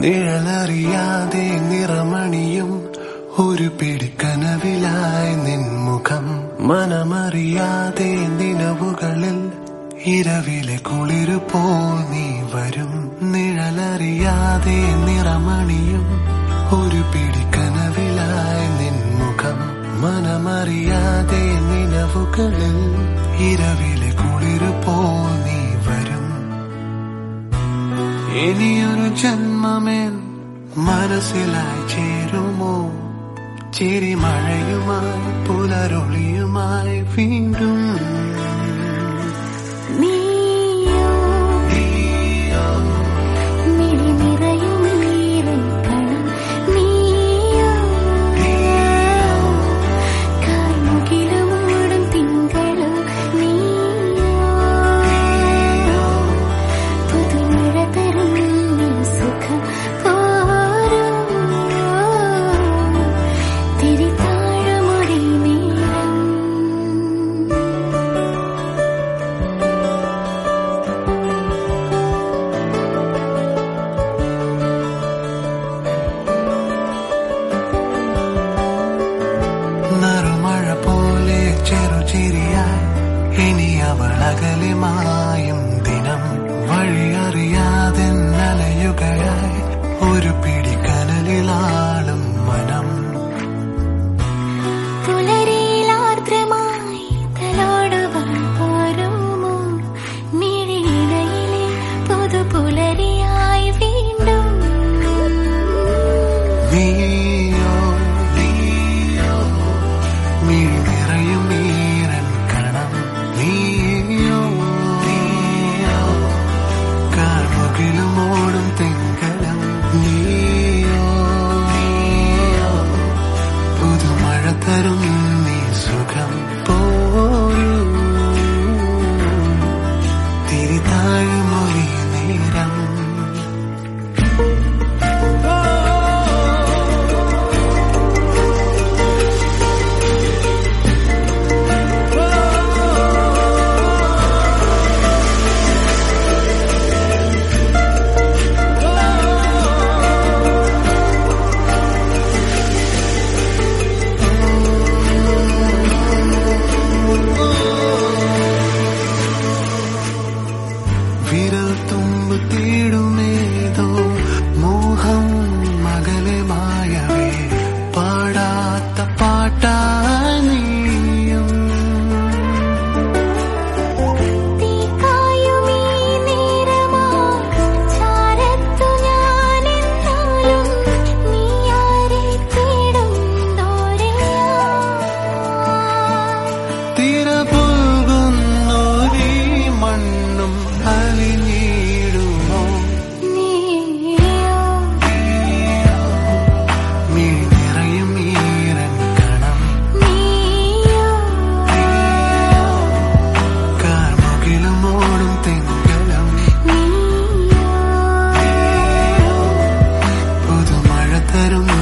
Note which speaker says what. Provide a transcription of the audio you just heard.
Speaker 1: നിഴലറിയാതെ നിറമണിയും ഒരു പിടിക്കനവിലായി നിൻമുഖം മനമറിയാതെ നിലവുകളിൽ ഇരവിലെ കുളിരു പോ നീ വരും നിഴലറിയാതെ നിറമണിയും ഒരു പിടിക്കനവിലായി നിൻമുഖം മനമറിയാതെ നിലവുകളിൽ ഇരവിലെ കുളിരു പോ നീ വരും ഇനിയൊരു ജന്മമേൽ മനസ്സിലായി ചേരുമോ ചിരിമഴയുമായി പുലരൊളിയുമായി വീണ്ടും
Speaker 2: നീയോ മിഴി നിറയും നീരൻ കണം നീയോ കാർമുകിലും മൂടും തിങ്കളും നീയോ പുതുമഴ തരും നിൻ സുഖം പോരും തിരിതാഴമൊഴി നീളം
Speaker 1: നറുമഴ പോലെ ചെറുചിരിയായി ഇനി അവൾ അകലിമായും ദിനം വഴിയറിയാതെ നനയുകയായി ഒരു പിടിക്കനലിലാളും മനം
Speaker 2: പുലരിയിലാർദ്രമായി തലോടുവാൻ പോരുമോ മിഴിയിടയിലെ പുതുപുലരിയായി വീണ്ടും
Speaker 1: നീയോ നീയോ മിഴി നിറയും ഈരൻ കണം നീയോ നീയോ കാർമുകിലും ഓടും തെങ്കലം നീയോ നീയോ പുതുമഴ തരും നീ സുഖം പോരൂ തിരിതാഴുമൊഴി നേരം വിരൽ തുമ്പ് തേടുമേതോ മോഹം മകലെ മായവേ പാടാത്ത പാട്ടാ നീയും
Speaker 2: തീക്കായുമീ നേരമായി ചാരത്തു ഞാനെന്നാലും നീ ആരെ തേടുന്നോരെയാ
Speaker 1: തിര പോകുന്നോരീ മണ്ണും അലിഞ്ഞിടുമോ
Speaker 2: നീയോ
Speaker 1: മിഴി നിറയും ഈരൻ കണം
Speaker 2: നീയോ
Speaker 1: കാർമുകിലും ഓടും തെങ്കലം
Speaker 2: നീയോ
Speaker 1: പുതുമഴ തരും